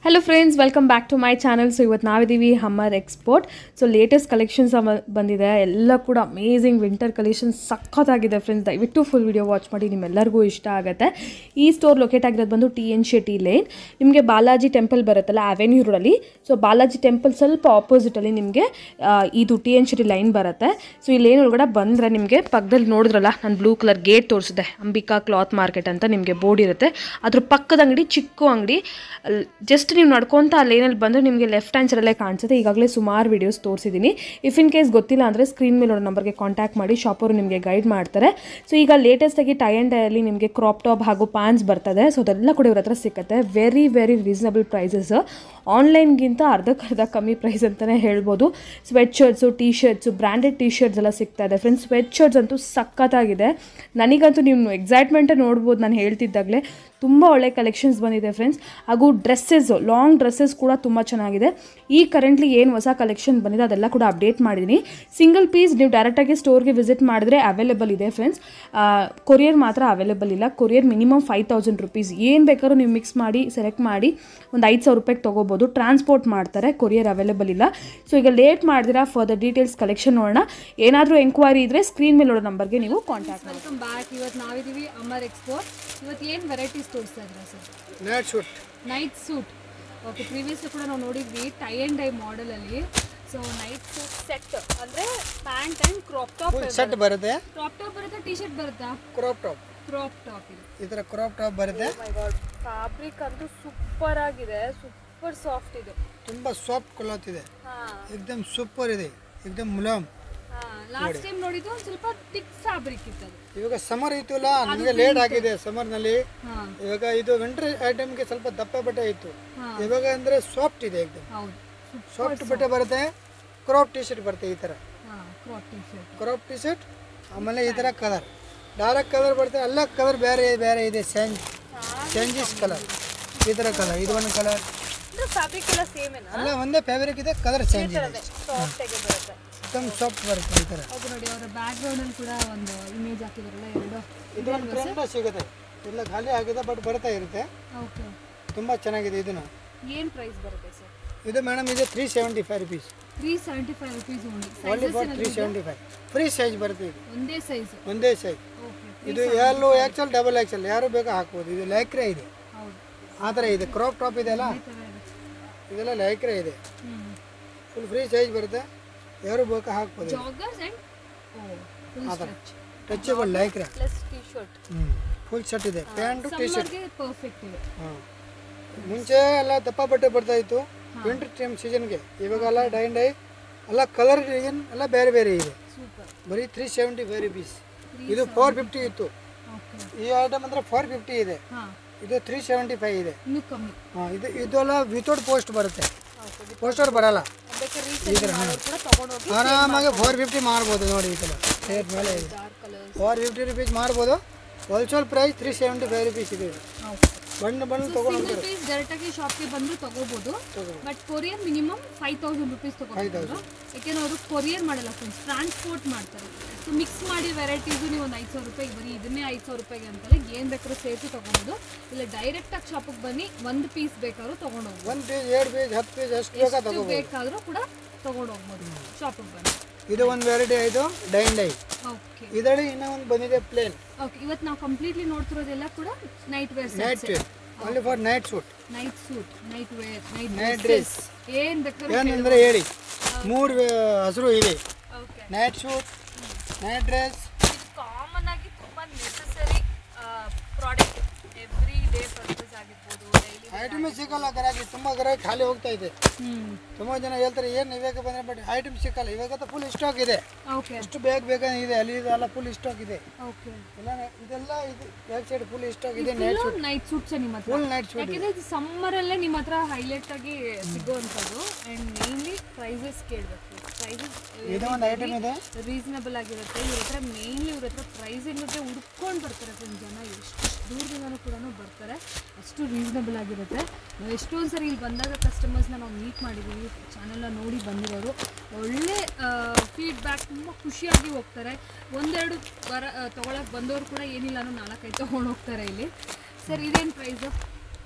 Hello friends welcome back to my channel so ಇವತ್ತು ನಾವಿದ್ದೀವಿ Hummer export so latest collections ಬಂದಿದೆ ಎಲ್ಲ ಕೂಡ ಅಮೇಝಿಂಗ್ ವಿಂಟರ್ ಕಲೆಕ್ಷನ್ಸ್ ಸಖತ್ತಾಗಿದೆ ಫ್ರೆಂಡ್ಸ್ ದಯವಿಟ್ಟು ಫುಲ್ ವಿಡಿಯೋ ವಾಚ್ ಮಾಡಿ ನಿಮ್ಮೆಲ್ಲರಿಗೂ ಇಷ್ಟ ಆಗುತ್ತೆ ಈ ಸ್ಟೋರ್ ಲೊಕೇಟ್ ಆಗಿರೋದು ಬಂದು ಟಿ ಎನ್ ಶೆಟ್ಟಿ ಲೇನ್ ನಿಮಗೆ ಬಾಲಾಜಿ ಟೆಂಪಲ್ ಬರುತ್ತಲ್ಲ ಅವೆನ್ಯೂ ರೋಡಲ್ಲಿ ಸೊ ಬಾಲಾಜಿ ಟೆಂಪಲ್ ಸ್ವಲ್ಪ ಆಪೋಸಿಟಲ್ಲಿ ನಿಮಗೆ ಇದು ಟಿ ಎನ್ ಶೆಟ್ಟಿ ಲೈನ್ ಬರುತ್ತೆ ಸೊ ಈ ಲೈನ್ ಒಳಗಡೆ ಬಂದರೆ ನಿಮಗೆ ಪಕ್ಕದಲ್ಲಿ ನೋಡಿದ್ರಲ್ಲ ನಾನು ಬ್ಲೂ ಕಲರ್ ಗೇಟ್ ತೋರಿಸಿದೆ ಅಂಬಿಕಾ ಕ್ಲಾತ್ ಮಾರ್ಕೆಟ್ ಅಂತ ನಿಮಗೆ ಬೋರ್ಡ್ ಇರುತ್ತೆ ಅದ್ರ ಪಕ್ಕದ ಅಂಗಡಿ ಚಿಕ್ಕ ಅಂಗಡಿ ಜಸ್ಟ್ ನೀವು ನಡ್ಕೊತ ಆ ಲೈನಲ್ಲಿ ಬಂದರೆ ನಿಮಗೆ ಲೆಫ್ಟ್ ಹ್ಯಾಂಡ್ ಸೈಡಲ್ಲೇ ಕಾಣಿಸುತ್ತೆ ಈಗಾಗಲೇ ಸುಮಾರು ವೀಡಿಯೋಸ್ ತೋರಿಸಿದ್ದೀನಿ ಇಫ್ ಇನ್ ಕೇಸ್ ಗೊತ್ತಿಲ್ಲ ಅಂದರೆ ಸ್ಕ್ರೀನ್ ಮೇಲೆ ನಂಬರ್ಗೆ ಕಾಂಟ್ಯಾಕ್ಟ್ ಮಾಡಿ ಶಾಪರು ನಿಮಗೆ ಗೈಡ್ ಮಾಡ್ತಾರೆ ಸೊ ಈಗ ಲೇಟೆಸ್ಟಾಗಿ ಟೈ ಆ್ಯಂಡ್ ಡೈಯಲ್ಲಿ ನಿಮಗೆ ಕ್ರಾಪ್ ಟಾಪ್ ಹಾಗೂ ಪ್ಯಾನ್ಸ್ ಬರ್ತದೆ ಸೊ ಅದೆಲ್ಲ ಕೂಡ ಇವ್ರ ಹತ್ರ ಸಿಗುತ್ತೆ ವೆರಿ ವೆರಿ ರೀಸನಬಲ್ ಪ್ರೈಸಸ್ ಆನ್ಲೈನ್ಗಿಂತ ಅರ್ಧಕ್ಕರ್ಧ ಕಮ್ಮಿ ಪ್ರೈಸ್ ಅಂತಲೇ ಹೇಳ್ಬೋದು sweat shirts T shirts branded T shirts ಎಲ್ಲ ಸಿಗ್ತಾ ಇದೆ ಫ್ರೆಂಡ್ಸ್ ಸ್ವೆಟ್ ಶರ್ಟ್ಸ್ ಅಂತೂ ಸಖತ್ತಾಗಿದೆ ನನಗಂತೂ ನೀವು ಎಕ್ಸೈಟ್ಮೆಂಟೇ ನೋಡ್ಬೋದು ನಾನು ಹೇಳ್ತಿದ್ದಾಗಲೇ ತುಂಬ ಒಳ್ಳೆ ಕಲೆಕ್ಷನ್ಸ್ ಬಂದಿದೆ ಫ್ರೆಂಡ್ಸ್ ಹಾಗೂ ಡ್ರೆಸ್ಸಸ್ಸು ಲಾಂಗ್ ಡ್ರೆಸ್ಸಸ್ ಕೂಡ ತುಂಬ ಚೆನ್ನಾಗಿದೆ ಈ ಕರೆಂಟ್ಲಿ ಏನು ಹೊಸ ಕಲೆಕ್ಷನ್ ಬಂದಿದೆ ಅದೆಲ್ಲ ಕೂಡ ಅಪ್ಡೇಟ್ ಮಾಡಿದ್ದೀನಿ ಸಿಂಗಲ್ ಪೀಸ್ ನೀವು ಡೈರೆಕ್ಟಾಗಿ ಸ್ಟೋರ್ಗೆ ವಿಸಿಟ್ ಮಾಡಿದ್ರೆ ಅವೈಲೇಬಲ್ ಇದೆ ಫ್ರೆಂಡ್ಸ್ ಕೊರಿಯರ್ ಮಾತ್ರ ಅವೈಲೇಬಲ್ ಇಲ್ಲ courier minimum five thousand rupees ಏನು ಬೇಕಾದ್ರೂ ನೀವು ಮಿಕ್ಸ್ ಮಾಡಿ ಸೆಲೆಕ್ಟ್ ಮಾಡಿ ಒಂದು ಐದು ಸಾವಿರ ರೂಪಾಯಿಗೆ ತೊಗೋಬೋದು ಟ್ರಾನ್ಸ್ಪೋರ್ಟ್ ಮಾಡ್ತಾರೆ ಕೊರಿಯರ್ ಅವೈಲೇಬಲ್ ಇಲ್ಲ ಸೊ ಈಗ ಲೇಟ್ ಮಾಡಿದಿರಾ ಫರ್ದರ್ ಡೀಟೇಲ್ಸ್ ಕಲೆಕ್ಷನ್ ನೋಡೋಣ ಏನಾದರೂ ಎಂಕ್ವೈರಿ ಇದ್ದರೆ ಸ್ಕ್ರೀನ್ ಮೇಲೆ ನೋಡೋ ನಂಬರ್ಗೆ ನೀವು ಕಾಂಟ್ಯಾಕ್ಟ್ ಮಾಡಿ ವೆಲ್ಕಮ್ ಬ್ಯಾಕ್ ಇವತ್ತು ನಾವಿದ್ದೀವಿ ಅಮರ್ ಎಕ್ಸ್ಪೋರ್ಟ್ ಇವತ್ತು ಏನು ವೆರೈಟೀಸ್ ತೋರಿಸ್ತಾ ಇದ್ದೀರಾ sir night suit night suit okay previous ಕೂಡ ನಾವು ನೋಡಿದ್ವಿ ಟೈ ಆ್ಯಂಡ್ ಡೈ ಮಾಡೆಲಲ್ಲಿ ಸೊ ನೈಟ್ ಸೂಟ್ ಸೆಟ್ ಅಂದರೆ pant and crop top set ಬರುತ್ತೆ ಕ್ರಾಪ್ ಟಾಪ್ ಬರುತ್ತಾ ಟಿ ಶರ್ಟ್ ಬರುತ್ತಾ ಕ್ರಾಪ್ ಟಾಪ್ ಕ್ರಾಪ್ ಟಾಪ್ ಇದು ಈ ಥರ ಕ್ರಾಪ್ ಟಾಪ್ ಬರುತ್ತೆ ಫ್ಯಾಬ್ರಿಕ್ ಅಂತೂ ಸೂಪರ್ ಆಗಿದೆ ಸೂಪರ್ ಸಾಫ್ಟ್ ಇದೆ ತುಂಬ ಸಾಫ್ಟ್ ಕ್ಲಾತ್ ಇದೆ ಹಾಂ ಏಕ್ದಮ್ ಸೂಪರ್ ಇದೆ ಏಕ್ದಮ್ ಮುಲಾಮ್ ಹಾಂ ಲಾಸ್ಟ್ ಟೈಮ್ ನೋಡಿದ್ದು ಒಂದು ಸ್ವಲ್ಪ ತಿಕ್ ಫ್ಯಾಬ್ರಿಕ್ ಇತ್ತು ಅದು ಇವಾಗ ಸಮರ್ ಇತ್ತಲ್ಲ ನನಗೆ ಲೇಟ್ ಆಗಿದೆ ಸಮ್ಮರ್ನಲ್ಲಿ ಹಾಂ ಇವಾಗ ಇದು ವಿಂಟರ್ ಐಟಮ್ಗೆ ಸ್ವಲ್ಪ ದಪ್ಪ ಬಟ್ಟೆ ಇತ್ತು ಹಾ. ಇವಾಗ ಅಂದರೆ ಸಾಫ್ಟ್ ಇದೆ ಏಕ್ದಮ್ ಹೌದು ಸಾಫ್ಟ್ ಬಟ್ಟೆ ಬರುತ್ತೆ ಕ್ರಾಪ್ ಟಿ ಶರ್ಟ್ ಬರುತ್ತೆ ಈ ಥರ ಹಾಂ crop T shirt crop T shirt ಆಮೇಲೆ ಈ ಥರ ಕಲರ್ ಡಾರ್ಕ್ ಕಲರ್ ಬರುತ್ತೆ ಎಲ್ಲ ಕಲರ್ ಬೇರೆ ಬೇರೆ ಇದೆ ಚೇಂಜ್ ಚೇಂಜಸ್ ಕಲರ್ ಈ ಥರ ಕಲರ್ ಇದು ಒಂದು ಕಲರ್ ಅಂದರೆ ಫ್ಯಾಬ್ರಿಕ್ ಎಲ್ಲ ಸೇಮ್ ಏನಾ ಎಲ್ಲ ಒಂದೇ ಫ್ಯಾಬ್ರಿಕ್ ಇದೆ ಕಲರ್ ಚೇಂಜ್ ಇದೆ ಸಾಫ್ಟ್ ಆಗಿ ಬರುತ್ತೆ ಎಕ್ದಮ್ ಸಾಫ್ಟ್ ಬರುತ್ತೆ ಈ ಥರ ಹೌದು ನೋಡಿ ಅವರ ಬ್ಯಾಕ್ ಗ್ರೌಂಡಲ್ಲಿ ಕೂಡ ಒಂದು ಇಮೇಜ್ ಹಾಕಿದಾರಲ್ಲ ಎರಡು ಇದು ಒಂದು ಟ್ರೆಂಡ್ ಸಿಗುತ್ತೆ ಇಲ್ಲ ಖಾಲಿ ಆಗಿದೆ ಬಟ್ ಬರ್ತಾ ಇರುತ್ತೆ ಓಕೆ ತುಂಬ ಚೆನ್ನಾಗಿದೆ ಇದನ್ನು ಏನು ಪ್ರೈಸ್ ಬರುತ್ತೆ ಸರ್ ಇದು ಮೇಡಮ್ ಇದೆ three seventy five rupees three seventy five rupees only only for three seventy five free size ಬರುತ್ತೆ ಇದು ಒಂದೇ ಸೈಜ್ ಒಂದೇ ಸೈಜ್ ಓಕೆ ಇದು ಎಲ್ಲೋ ಎಕ್ಸೆಲ್ ಡಬಲ್ ಎಕ್ಸೆಲ್ ಯಾರು ಬೇಕೋ ಹಾಕ್ಬೋದು ಇದು ಲೈಕ್ರೆ ಇದೆ ಹೌದು ಆ ಥರ ಇದೆ ಕ್ರಾಪ್ ಟಾಪ್ ಇದೆಯಲ್ಲ ಈ ಥರ ಇದೆ ಇದೆಲ್ಲ ಲೈಕ್ರೆ ಇದೆ ಹ್ಞೂ ಫುಲ್ ಫ್ರೀ ಸೈಜ್ ಬರುತ್ತೆ ಯಾರು ಬೇಕೋ ಹಾಕ್ಬೋದು joggers and oh full stretch touchable Lycra plus T shirt ಹ್ಞೂ ಫುಲ್ ಶರ್ಟ್ ಇದೆ ಪ್ಯಾಂಟು ಟಿ ಶರ್ಟ್ ಸಮ್ಮರ್ಗೆ ಪರ್ಫೆಕ್ಟ್ ಇದೆ ಹಾಂ ಮುಂಚೆ ಎಲ್ಲ ದಪ್ಪ ಬಟ್ಟೆ ಬರ್ತಾ ಇತ್ತು ವಿಂಟರ್ ಟೈಮ್ ಸೀಸನ್ಗೆ ಇವಾಗೆಲ್ಲ ಡೈ ಡೈ ಎಲ್ಲ ಕಲರ್ ಡಿಸೈನ್ ಎಲ್ಲ ಬೇರೆ ಬೇರೆ ಇದೆ ಸೂಪರ್ ಬರೀ ತ್ರೀ ಸೆವೆಂಟಿ ಫೈವ್ ರುಪೀಸ್ ಇದು ಫೋರ್ ಫಿಫ್ಟಿ ಇತ್ತು ಓಕೆ ಈ ಐಟಮ್ ಅಂದರೆ ಫೋರ್ ಫಿಫ್ಟಿ ಇದೆ ಹಾಂ ಇದು ತ್ರೀ ಸೆವೆಂಟಿ ಫೈವ್ ಇದೆ ಇನ್ನೂ ಕಮ್ಮಿ ಹಾಂ ಇದು ಇದೆಲ್ಲ ವಿತೌಟ್ ಪೋಸ್ಟ್ ಬರುತ್ತೆ ಪೋಸ್ಟರ್ ಬರಲ್ಲ ಬೇಕಾದ್ರೆ ರೀಸೇಲ್ ಮಾಡೋರು ಕೂಡ ತೊಗೊಂಡೋಗಿ ಆರಾಮಾಗಿ ಫೋರ್ ಫಿಫ್ಟಿ ಮಾಡ್ಬೋದು ನೋಡಿ ಈ ಥರ ರೇಟ್ ಮೇಲೆ ಇದೆ dark colours four fifty rupees ಮಾಡ್ಬೋದು wholesale price three seventy five rupees ಇದೆ ಇದು. ಓಕೆ ಬಣ್ಣ ಬಣ್ಣ ತೊಗೊಂಡು ಸಿಂಗಲ್ ಪೀಸ್ ಡೈರೆಕ್ಟಾಗಿ ಶಾಪ್ಗೆ ಬಂದು ತಗೋಬೋದು but courier minimum five thousand rupees ತಗೋಬೋದು ಯಾಕೆಂದ್ರೆ ಅವರು ಕೊರಿಯರ್ ಮಾಡಲ್ಲ ಫ್ರೆಂಡ್ಸ್ ಟ್ರಾನ್ಸ್ಪೋರ್ಟ್ ಮಾಡ್ತಾರೆ ಸೊ ಮಿಕ್ಸ್ ಮಾಡಿ ವೆರೈಟೀಸು ನೀವು ಒಂದು ಐದು ಸಾವಿರ ರೂಪಾಯಿ ಬರೀ ಇದನ್ನೇ ಐದು ಸಾವಿರ ರೂಪಾಯಿಗೆ ಅಂತಲ್ಲ ಏನು ಬೇಕಾದ್ರೂ ಸೇರಿಸಿ ತೊಗೊಬೋದು ಇಲ್ಲ ಡೈರೆಕ್ಟಾಗಿ ಶಾಪಿಗೆ ಬನ್ನಿ ಒಂದು ಪೀಸ್ ಬೇಕಾದ್ರೂ ತೊಗೊಂಡೋಗ್ಬೋದು ಒಂದು ಪೀಸ್ ಎರಡು ಪೀಸ್ ಹತ್ತು ಪೀಸ್ ಎಷ್ಟು ಬೇಕಾ ಎಷ್ಟು ತಗೋಬೋದು ಬೇಕಾದರೂ ಕೂಡ ತೊಗೊಂಡೋಗ್ಬೋದು ಶಾಪಿಗೆ ಬನ್ನಿ ಇದು ಒಂದು ವೆರೈಟಿ ಆಯಿತು ಡೈನ್ ಡೈ ಓಕೆ ಇದರಲ್ಲಿ ಇನ್ನೂ ಒಂದು ಬಂದಿದೆ ಪ್ಲೇನ್ ಓಕೆ ಇವತ್ತು ನಾವು ಕಂಪ್ಲೀಟ್ಲಿ ನೋಡ್ತಿರೋದೆಲ್ಲ ಕೂಡ night wear night suit only for night suit night suit night wear Night night dress. Dress ಏನು ಬೇಕಾದ್ರೂ ಏನಂದರೆ ಹೇಳಿ ಮೂರು ಹಸಿರು ಇದೆ okay night suit night dress common ಆಗಿ ತುಂಬಾ necessary product every day purpose ಆಗಿರ್ಬೋದು ಡೈಲಿ ಐಟಮೇ ಸಿಗಲ್ಲ ಗರಾಗಿ ತುಂಬ ಗರಾಗಿ ಖಾಲಿ ಹೋಗ್ತಾ ಇದೆ ಹ್ಮ್ ತುಂಬ ಜನ ಹೇಳ್ತಾರೆ ಏನು ಇವಾಗ ಬಂದರೆ ಬಟ್ ಐಟಮ್ ಸಿಕ್ಕಲ್ಲ ಇವಾಗ ಫುಲ್ ಸ್ಟಾಕ್ ಇದೆ ಓಕೆ ಎಷ್ಟು ಬೇಗ ಬೇಗ ಇದೆ ಅಲ್ಲಿ ಇದೆಲ್ಲ ಫುಲ್ ಸ್ಟಾಕ್ ಇದೆ ಓಕೆ ಎಲ್ಲ ಇದೆಲ್ಲ ಇದು ಬ್ಯಾಕ್ ಸೈಡ್ ಫುಲ್ ಸ್ಟಾಕ್ ಇದೆ ನೈಟ್ ಸೂಟ್ ನೈಟ್ ಸೂಟ್ಸ್ ನಿಮ್ಮ ಹತ್ರ ಫುಲ್ ನೈಟ್ ಸೂಟ್ ಯಾಕೆಂದ್ರೆ ಇದು ಸಮ್ಮರಲ್ಲೇ ನಿಮ್ಮ ಹತ್ರ ಹೈಲೈಟ್ ಆಗಿ ಸಿಗುವಂಥದ್ದು ಆ್ಯಂಡ್ ಮೇನ್ಲಿ ಪ್ರೈಸಸ್ ಕೇಳಬೇಕು ಪ್ರೈಸಸ್ ಇದು ಒಂದು ಐಟಮ್ ಇದೆ ರೀಸನಬಲ್ ಆಗಿರುತ್ತೆ ಇವ್ರ ಹತ್ರ ಮೇನ್ಲಿ ಇವ್ರ ಹತ್ರ ಪ್ರೈಸಿಂಗ್ ಜೊತೆ ಹುಡ್ಕೊಂಡು ಬರ್ತಾರೆ ಫ್ರೆಂಡ್ ಜನ ಎಷ್ಟು ದೂರದಿಂದನೂ ಕೂಡ ಬರ್ತಾರೆ ಅಷ್ಟು ರೀಸನಬಲ್ ಆಗಿರುತ್ತೆ ನಾವು ಎಷ್ಟೊಂದು ಸರಿ ಇಲ್ಲಿ ಬಂದಾಗ ಕಸ್ಟಮರ್ಸ್ನ ನಾವು ಮೀಟ್ ಮಾಡಿದ್ದೀವಿ ಚಾನೆಲ್ನ ನೋಡಿ ಬಂದಿರೋರು ಒಳ್ಳೆ ಫೀಡ್ಬ್ಯಾಕ್ ತುಂಬ ಖುಷಿಯಾಗಿ ಹೋಗ್ತಾರೆ ಒಂದೆರಡು ಬರ ತೊಗೊಳಕ್ಕೆ ಬಂದವರು ಕೂಡ ಏನಿಲ್ಲ ಅನ್ನೋ ನಾಲ್ಕೈದು ತೊಗೊಂಡು ಹೋಗ್ತಾರೆ ಇಲ್ಲಿ ಸರ್ ಇದೇನು ಪ್ರೈಸು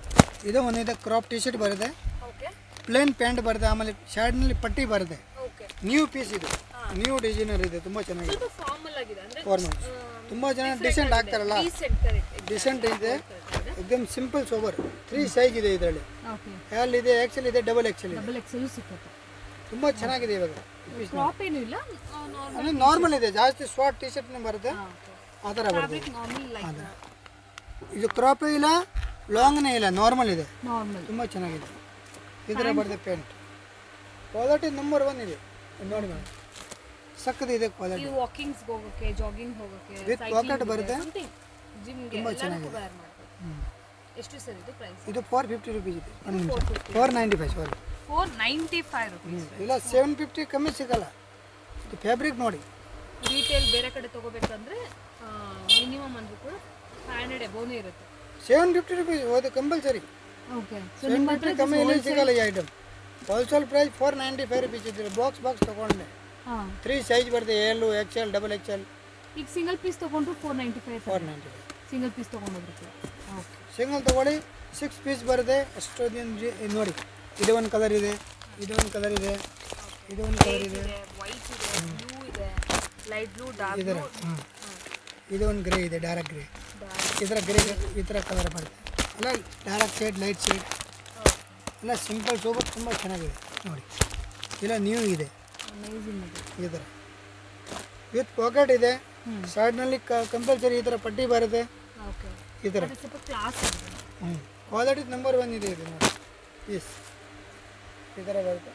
ಇದು ಒಂದಿದೆ ಕ್ರಾಪ್ ಟಿ ಶರ್ಟ್ ಬರುತ್ತೆ ಓಕೆ ಪ್ಲೇನ್ ಪ್ಯಾಂಟ್ ಬರುತ್ತೆ ಆಮೇಲೆ ಶರ್ಟ್ನಲ್ಲಿ ಪಟ್ಟಿ ಬರುತ್ತೆ ಓಕೆ ನ್ಯೂ ಪೀಸ್ ಇದು ನ್ಯೂ ಡಿಸೈನರ್ ಇದೆ ತುಂಬ ಚೆನ್ನಾಗಿದೆ ಸ್ವಲ್ಪ ಫಾರ್ಮಲ್ ಆಗಿದೆ ಅಂದ್ರೆ ಫಾರ್ಮಲ್ ತುಂಬ ಜನ ಡಿಸೆಂಟ್ ಆಗ್ತಾರಲ್ಲ ಡೀಸೆಂಟ್ ಕರೆಕ್ಟ್ ಡಿಸೆಂಟ್ ಇದೆ ಎಕ್ದಮ್ ಸಿಂಪಲ್ ಸೋಬರ್ ತ್ರೀ ಸೈಜ್ ಇದೆ ಇದರಲ್ಲಿ ಓಕೆ ಎಲ್ ಇದೆ ಎಕ್ಸೆಲ್ ಇದೆ ಡಬಲ್ ಎಕ್ಸೆಲ್ ಇದೆ ಡಬಲ್ ಎಕ್ಸೆಲ್ ಸಿಕ್ಕತ್ತೆ ತುಂಬ ಚೆನ್ನಾಗಿದೆ ಇವಾಗ ಕ್ರಾಪ್ ಏನು ಇಲ್ಲ ನಾರ್ಮಲ್ ಅಂದರೆ ನಾರ್ಮಲ್ ಇದೆ ಜಾಸ್ತಿ ಶಾರ್ಟ್ ಟಿ ಶರ್ಟ್ನೇ ಬರುತ್ತೆ ಆ ಥರ ಬರುತ್ತೆ ಫ್ಯಾಬ್ರಿಕ್ ನಾರ್ಮಲ್ ಲೈಕ್ ಇದು ಕ್ರಾಪ್ ಇಲ್ಲ ಲಾಂಗ್ನೇ ಇಲ್ಲ ನಾರ್ಮಲ್ ಇದೆ ನಾರ್ಮಲ್ ತುಂಬ ಚೆನ್ನಾಗಿದೆ ಈ ಥರ ಬರುತ್ತೆ ಪ್ಯಾಂಟ್ ಕ್ವಾಲಿಟಿ ನಂಬರ್ ಒನ್ ಇದೆ ಇದ್ ನೋಡಿ ಮೇಡಮ್ ಸಕ್ಕತ್ ಇದೆ ಕ್ವಾಲಿಟಿ ನೀವು ವಾಕಿಂಗ್ಸ್ ಹೋಗೋಕೆ ಜಾಗಿಂಗ್ ಹೋಗೋಕೆ With pocket ಬರುತ್ತೆ. ಜಿಮ್ಗೆ ಎಲ್ಲದಕ್ಕೂ ವೇರ್ ಮಾಡ್ಬೋದು ಎಷ್ಟು ಸರ್ ಇದು ಪ್ರೈಸ್ ಇದು ಫೋರ್ ಫಿಫ್ಟಿ ರುಪೀಸ್ ಇದೆ ಒಂದು ನಿಮಿಷ four ninety five sorry four ninety five rupees ಇಲ್ಲ ಸೆವೆನ್ ಫಿಫ್ಟಿ ಕಮ್ಮಿ ಸಿಗಲ್ಲ ಇದು ಫ್ಯಾಬ್ರಿಕ್ ನೋಡಿ ರೀಟೇಲ್ ಬೇರೆ ಕಡೆ ತಗೋಬೇಕಂದ್ರೆ ಮಿನಿಮಮ್ ಅಂದ್ರೂ ಕೂಡ ಫೈವ್ ಹಂಡ್ರೆಡ್ ಎಬೋನೇ ಇರುತ್ತೆ ಸೆವೆನ್ ಫಿಫ್ಟಿ ರುಪೀಸ್ ಅದು ಕಂಪಲ್ಸರಿ ಓಕೆ ಸೆವೆನ್ ಫಿಫ್ಟಿ ಕಮ್ಮಿ ಎಲ್ಲಿ ಸಿಗಲ್ಲ ಈ item wholesale price four ninety five rupees ಇದೆ ಬಾಕ್ಸ್ ಬಾಕ್ಸ್ ತೊಗೊಂಡೆ ಹಾಂ ತ್ರೀ ಸೈಜ್ ಬರುತ್ತೆ L X L double X L ಈಗ ಸಿಂಗಲ್ ಪೀಸ್ ತೊಗೊಂಡ್ರು four ninety five four ninety five single piece ತೊಗೊಂಡೋದ್ರು ಓಕೆ ಸಿಂಗಲ್ ತೊಗೊಳ್ಳಿ ಸಿಕ್ಸ್ ಪೀಸ್ ಬರುತ್ತೆ ಅಷ್ಟೊಂದು ಇದು ನೋಡಿ ಇದು ಒಂದು ಕಲರ್ ಇದೆ ಇದು ಒಂದು ಕಲರ್ ಇದೆ ಇದು ಒಂದು ಕಲರ್ ಇದೆ ಇದೆ ವೈಟ್ ಇದೆ ಬ್ಲೂ ಇದೆ ಲೈಟ್ ಬ್ಲೂ ಡಾರ್ಕ್ ಇದರ ಹಾಂ ಇದು ಒಂದು ಗ್ರೇ ಇದೆ ಡಾರ್ಕ್ ಗ್ರೇ ಈ ಥರ ಗ್ರೇ ಈ ಥರ ಕಲರ್ ಬರುತ್ತೆ ಅಲ್ಲ ಡಾರ್ಕ್ ಶೇಡ್ ಲೈಟ್ ಶೇಡ್ ಎಲ್ಲ ಸಿಂಪಲ್ ಸೂಪರ್ ತುಂಬ ಚೆನ್ನಾಗಿದೆ ನೋಡಿ ಇಲ್ಲ ನ್ಯೂ ಇದೆ ಅಮೇಝಿಂಗ್ ಇದೆ ಈ ಥರ ವಿತ್ ಪಾಕೆಟ್ ಇದೆ ಸೈಡ್ನಲ್ಲಿ ಕಂಪಲ್ಸರಿ ಈ ಥರ ಪಟ್ಟಿ ಬರುತ್ತೆ ಓಕೆ ಈ ಥರ ಅದು ಸ್ವಲ್ಪ ಕ್ಲಾಸ್ ಇದೆ ಹ್ಞೂ ಕ್ವಾಲಿಟಿ ನಂಬರ್ ಒನ್ ಇದೆ ಇದು ನೋಡಿ ಪೀಸ್ ಈ ಥರ ಬರುತ್ತೆ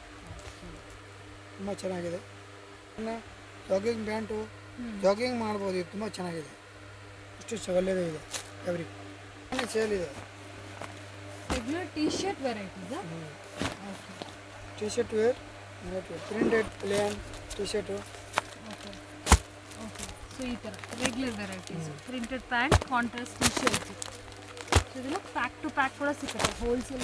ತುಂಬ ಚೆನ್ನಾಗಿದೆ ಇನ್ನು ಜಾಗಿಂಗ್ ಪ್ಯಾಂಟು ಜಾಗಿಂಗ್ ಮಾಡ್ಬೋದು ಇದು ತುಂಬ ಚೆನ್ನಾಗಿದೆ ಇಷ್ಟು ಒಳ್ಳೆಯದು ಇದೆ ಫ್ಯಾಬ್ರಿಕ್ ಸೇಲ್ ಇದೆ regular T shirt varieties okay T shirt wear printed plain T shirt okay okay so ಈ ಥರ regular varieties printed pant contrast T shirts so ಇದೆಲ್ಲ ಪ್ಯಾಕ್ ಟು ಪ್ಯಾಕ್ ಕೂಡ ಸಿಗುತ್ತೆ ಹೋಲ್ಸೇಲ್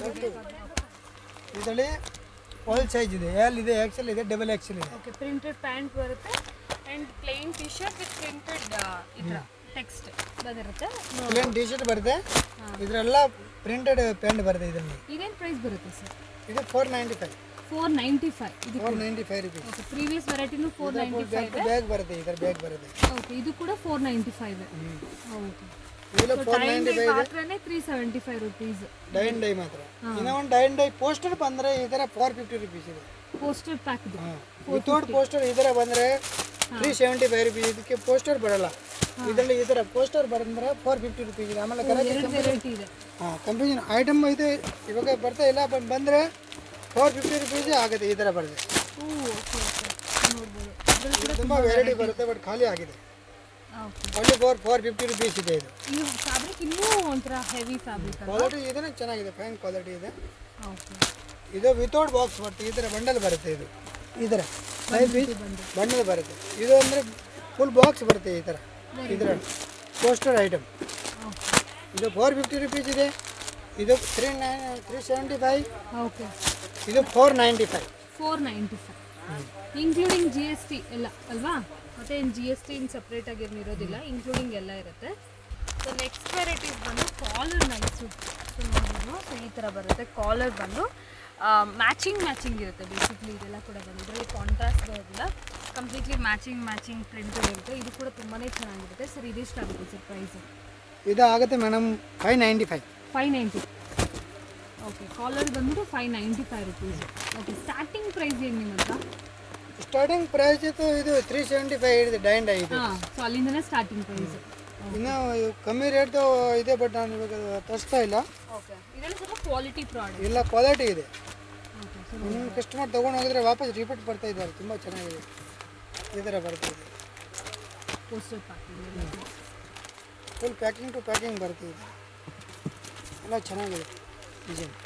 ಇದರಲ್ಲಿ ಆಲ್ ಸೈಜ್ ಇದೆ L ಇದೆ XL ಇದೆ double XL ಇದೆ ಓಕೆ ಪ್ರಿಂಟೆಡ್ ಪ್ಯಾಂಟ್ ಬರುತ್ತೆ and plain T shirt with printed ಇದರ ಟೆಕ್ಸ್ಟ್ ಬಂದಿರುತ್ತೆ ಪ್ಲೇನ್ ಟಿ ಶರ್ಟ್ ಬರುತ್ತೆ ಇದರೆಲ್ಲ ಪ್ರಿಂಟೆಡ್ ಪ್ಯಾಂಟ್ ಬರುತ್ತೆ ಇದರಲ್ಲಿ ಇದೇನು ಪ್ರೈಸ್ ಬರುತ್ತೆ ಸರ್ ಇದು four ninety five four ninety five ಇದು four ninety five rupees okay previous ವೆರೈಟಿನೂ ಫೋರ್ ನೈಂಟಿ ಫೈವ್ ಬ್ಯಾಗ್ ಬರುತ್ತೆ ಇದರ ಬ್ಯಾಗ್ ಬರುತ್ತೆ ಓಕೆ ಇದು ಕೂಡ ಫೋರ್ ನೈಂಟಿ ಫೈವ್ ಓಕೆ ಇದೆಲ್ಲ ಫೋರ್ ಟೈಮ್ ನೈಂಟಿ ಫೈವ್ ಮಾತ್ರನೇ three seventy five rupees dye and dye ಮಾತ್ರ ಇನ್ನೂ ಒಂದು ಡೈನ್ ಡೈ ಪೋಸ್ಟರ್ ಬಂದರೆ ಈ ಥರ ಫೋರ್ ಫಿಫ್ಟಿ ರುಪೀಸ್ ಇದೆ ಪೋಸ್ಟರ್ ಪ್ಯಾಕ್ ಇದು ಹಾಂ ವಿತೌಟ್ ಪೋಸ್ಟರ್ ಈ ಥರ ಬಂದರೆ ತ್ರೀ ಸೆವೆಂಟಿ ಫೈವ್ ರುಪೀಸ್ ಇದಕ್ಕೆ ಪೋಸ್ಟರ್ ಬರಲ್ಲ ಇದರಲ್ಲಿ ಈ ಥರ ಪೋಸ್ಟರ್ ಬಂದರೆ ಫೋರ್ ಫಿಫ್ಟಿ ರುಪೀಸ್ ಇದೆ ಆಮೇಲೆ ಕರೆಕ್ಟ್ ಎರಡು ವೆರೈಟಿ ಇದೆ ಹಾಂ ಕಂಪ್ಯೂಷನ್ ಐಟಮ್ ಇದೆ ಇವಾಗ ಬರ್ತಾ ಇಲ್ಲ ಬಟ್ ಬಂದರೆ ಫೋರ್ ಫಿಫ್ಟಿ ರುಪೀಸ್ ಆಗುತ್ತೆ ಈ ಥರ ಬರುತ್ತೆ ಓ ಓಕೆ ಓಕೆ ನೋಡ್ಬೋದು ಇದರಲ್ಲಿ ಕೂಡ ತುಂಬ ವೆರೈಟಿ ಬರುತ್ತೆ ಬಟ್ ಖಾಲಿ ಆಗಿದೆ okay only four four fifty rupees ಇದೆ ಇದು ಇದು ಫ್ಯಾಬ್ರಿಕ್ ಇನ್ನೂ ಒಂಥರ ಹೆವಿ ಫ್ಯಾಬ್ರಿಕ್ ಅಲ್ಲ ಕ್ವಾಲಿಟಿ ಇದನ್ನ ಚೆನ್ನಾಗಿದೆ ಫೈನ್ ಕ್ವಾಲಿಟಿ ಇದೆ ಓಕೆ ಇದು ವಿತೌಟ್ ಬಾಕ್ಸ್ ಬರುತ್ತೆ ಈ ಥರ ಬಂಡಲ್ ಬರುತ್ತೆ ಇದು ಈ ಥರ ಫೈವ್ ಪೀಸ್ ಬಂಡಲ್ ಬರುತ್ತೆ ಇದು ಅಂದರೆ ಫುಲ್ ಬಾಕ್ಸ್ ಬರುತ್ತೆ ಈ ಥರ ಇದರ ಪೋಸ್ಟರ್ ಐಟಮ್ ಓಕೆ ಇದು ಫೋರ್ ಫಿಫ್ಟಿ ರುಪೀಸ್ ಇದೆ ಇದು three nine three seventy five okay ಇದು four ninety five four ninety five including G S T ಎಲ್ಲ ಅಲ್ವಾ ಮತ್ತೆ ಏನು ಜಿ ಎಸ್ ಟಿ ಇನ್ನು ಸಪ್ರೇಟಾಗಿ ಏನು ಇರೋದಿಲ್ಲ ಇನ್ಕ್ಲೂಡಿಂಗ್ ಎಲ್ಲ ಇರುತ್ತೆ ಸೊ ನೆಕ್ಸ್ಟ್ ವೆರೈಟೀಸ್ ಬಂದು ಕಾಲರ್ ನೈಸು ಸೊ ನೋಡ್ಬೋದು ಸೊ ಈ ಥರ ಬರುತ್ತೆ ಕಾಲರ್ ಬಂದು ಮ್ಯಾಚಿಂಗ್ ಮ್ಯಾಚಿಂಗ್ ಇರುತ್ತೆ ಬೇಸಿಕ್ಲಿ ಇದೆಲ್ಲ ಕೂಡ ಬಂದು ಇದರಲ್ಲಿ ಕಾಂಟ್ರಾಸ್ಟ್ ಬರೋದಿಲ್ಲ ಕಂಪ್ಲೀಟ್ಲಿ ಮ್ಯಾಚಿಂಗ್ ಮ್ಯಾಚಿಂಗ್ ಪ್ರಿಂಟೆಡ್ ಇರುತ್ತೆ ಇದು ಕೂಡ ತುಂಬಾ ಚೆನ್ನಾಗಿರುತ್ತೆ ಸರ್ ಇದಿಷ್ಟಾಗುತ್ತೆ ಸರ್ ಪ್ರೈಸು ಇದು ಆಗುತ್ತೆ madam five ninety five five ninety okay collar ಬಂದ್ಬಿಟ್ಟು five ninety five rupees okay starting price ಏನು ನಿಮ್ಮ ಹತ್ರ ಸ್ಟಾರ್ಟಿಂಗ್ ಪ್ರೈಸ್ ಇದು ಇದು ತ್ರೀ ಸೆವೆಂಟಿ ಫೈವ್ ಇದೆ ಡೈನ್ ಡೈ ಇದೆ ಹಾಂ ಸೊ ಅಲ್ಲಿಂದನೇ ಸ್ಟಾರ್ಟಿಂಗ್ ಪ್ರೈಸ್ ಇನ್ನು ಕಮ್ಮಿ ರೇಟ್ದು ಇದೆ ಬಟ್ ನಾನು ಇವಾಗ ತರಿಸ್ತಾ ಇಲ್ಲ ಓಕೆ ಇದೆಲ್ಲ ಸ್ವಲ್ಪ ಕ್ವಾಲಿಟಿ ಪ್ರಾಡಕ್ಟ್ ಎಲ್ಲ ಕ್ವಾಲಿಟಿ ಇದೆ ಓಕೆ ಸೊ ನಿಮ್ಮ ಕಸ್ಟಮರ್ ತೊಗೊಂಡು ಹೋಗಿದ್ರೆ ವಾಪಸ್ ರಿಪೀಟ್ ಬರ್ತಾ ಇದ್ದಾರೆ ತುಂಬ ಚೆನ್ನಾಗಿದೆ ಈ ಥರ ಬರ್ತಾ ಇದೆ poster packing full packing to packing ಬರ್ತಾ ಇದೆ ಎಲ್ಲ ಚೆನ್ನಾಗಿದೆ ಡಿಸೈನ್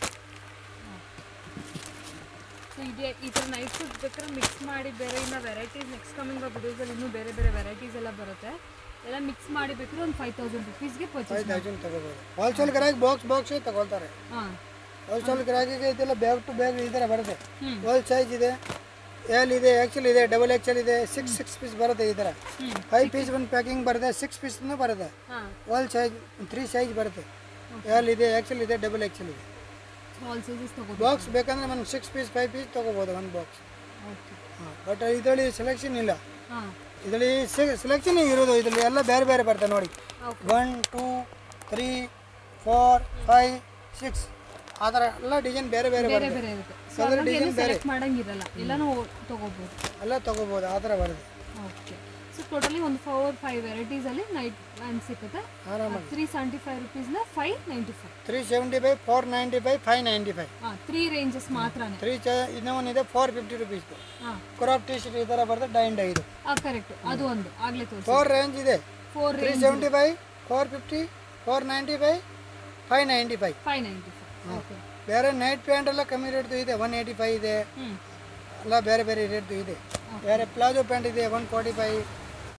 ಸೊ ಇದೆ ಈ ಥರ ನೈಟ್ ಫುಡ್ ಬೇಕಾದ್ರೆ ಮಿಕ್ಸ್ ಮಾಡಿ ಬೇರೆ ಇನ್ನು ವೆರೈಟೀಸ್ ನೆಕ್ಸ್ಟ್ ಕಮಿಂಗ್ ವಿಡಿಯೋಸಲ್ಲಿ ಇನ್ನೂ ಬೇರೆ ಬೇರೆ ವೆರೈಟೀಸ್ ಎಲ್ಲ ಬರುತ್ತೆ ಎಲ್ಲ ಮಿಕ್ಸ್ ಮಾಡಿ ಬೇಕಾದ್ರೆ ಒಂದು ಫೈವ್ ತೌಸಂಡ್ ರುಪೀಸ್ಗೆ ಪರ್ಚೇಸ್ ಫೈವ್ ತೌಸಂಡ್ ತಗೋಬೋದು ಹೋಲ್ಸೇಲ್ ಗ್ರಾಹಕ್ ಬಾಕ್ಸ್ ಬಾಕ್ಸೇ ತಗೊಳ್ತಾರೆ ಹಾಂ ಹೋಲ್ಸೇಲ್ ಗ್ರಾಹಕಿಗೆ ಇದೆಲ್ಲ ಬ್ಯಾಗ್ ಟು ಬ್ಯಾಗ್ ಈ ಥರ ಬರುತ್ತೆ ಹ್ಮ್. ಹೋಲ್ ಸೈಜ್ ಇದೆ ಎಲ್ ಇದೆ ಎಕ್ಸೆಲ್ ಇದೆ ಡಬಲ್ ಎಕ್ಸೆಲ್ ಇದೆ ಸಿಕ್ಸ್ ಸಿಕ್ಸ್ ಪೀಸ್ ಬರುತ್ತೆ ಈ ಥರ ಫೈವ್ ಪೀಸ್ ಒಂದು ಪ್ಯಾಕಿಂಗ್ ಬರುತ್ತೆ ಸಿಕ್ಸ್ ಪೀಸ್ನೂ ಬರುತ್ತೆ ಹಾಂ ಹೋಲ್ ಸೈಜ್ ತ್ರೀ ಸೈಜ್ ಬರುತ್ತೆ ಎಲ್ ಇದೆ ಎಕ್ಸೆಲ್ ಇದೆ ಡಬಲ್ ಎಕ್ಸೆಲ್ ಇದೆ ಸ್ಮಾಲ್ ಸೈಜಸ್ ತಗೋಬೋದು ಬಾಕ್ಸ್ ಬೇಕಂದ್ರೆ ಒಂದು ಸಿಕ್ಸ್ ಪೀಸ್ ಫೈವ್ ಪೀಸ್ ತೊಗೋಬೋದು ಒಂದು ಬಾಕ್ಸ್ ಓಕೆ ಹಾಂ ಬಟ್ ಇದರಲ್ಲಿ ಸೆಲೆಕ್ಷನ್ ಇಲ್ಲ ಹಾಂ ಇದರಲ್ಲಿ ಸೆಲೆಕ್ಷನ್ ಇರೋದು ಇದರಲ್ಲಿ ಎಲ್ಲ ಬೇರೆ ಬೇರೆ ಬರ್ತದೆ ನೋಡಿ okay one two three four five six ಆ ಥರ ಎಲ್ಲ ಡಿಸೈನ್ ಬೇರೆ ಬೇರೆ ಬೇರೆ ಬರ್ತದೆ ಬೇರೆ ಇರುತ್ತೆ ಸೊ ಹಾಗಾಗಿ ಏನು ಸೆಲೆಕ್ಟ್ ಮಾಡಂಗಿರಲ್ಲ ಎಲ್ಲನೂ ತಗೋಬೋದು ಎಲ್ಲ ತೊಗೋಬೋದು ಆ ಥರ ಬರ್ತದೆ ಓಕೆ ಸೊ ಟೋಟಲಿ ಒಂದು ಫೋರ್ ಫೈವ್ ವೆರೈಟೀಸಲ್ಲಿ ನೈಟ್ ಪ್ಯಾಂಟ್ ಸಿಗುತ್ತೆ ಆರಾಮಾಗಿ ತ್ರೀ ಸೆವೆಂಟಿ ಫೈವ್ ರುಪೀಸ್ನ five ninety five three seventy five four ninety five five ninety five ಹಾಂ ತ್ರೀ ರೇಂಜಸ್ ಮಾತ್ರನೇ ತ್ರೀ ಚ ಇನ್ನೊಂದಿದೆ ಫೋರ್ ಫಿಫ್ಟಿ ರುಪೀಸ್ ಹಾಂ ಕ್ರಾಪ್ ಟಿ ಶರ್ಟ್ ಈ ಥರ ಬರ್ತದೆ ಡೈಂಡ್ ಐದು ಕರೆಕ್ಟ್ ಅದು ಒಂದು ಆಗಲೇ ತೋರಿಸಿ ಫೋರ್ ರೇಂಜ್ ಇದೆ four three seventy five four fifty four ninety five five ninety five five ninety five okay ಬೇರೆ ನೈಟ್ ಪ್ಯಾಂಟ್ ಎಲ್ಲ ಕಮ್ಮಿ ರೇಟ್ದು ಇದೆ ಒನ್ ಏಯ್ಟಿ ಫೈವ್ ಇದೆ ಹ್ಞೂ ಎಲ್ಲ ಬೇರೆ ಬೇರೆ ರೇಟ್ದು ಇದೆ ಬೇರೆ ಪ್ಲಾಜೋ ಪ್ಯಾಂಟ್ ಇದೆ ಒನ್ ಫಾರ್ಟಿ ಫೈವ್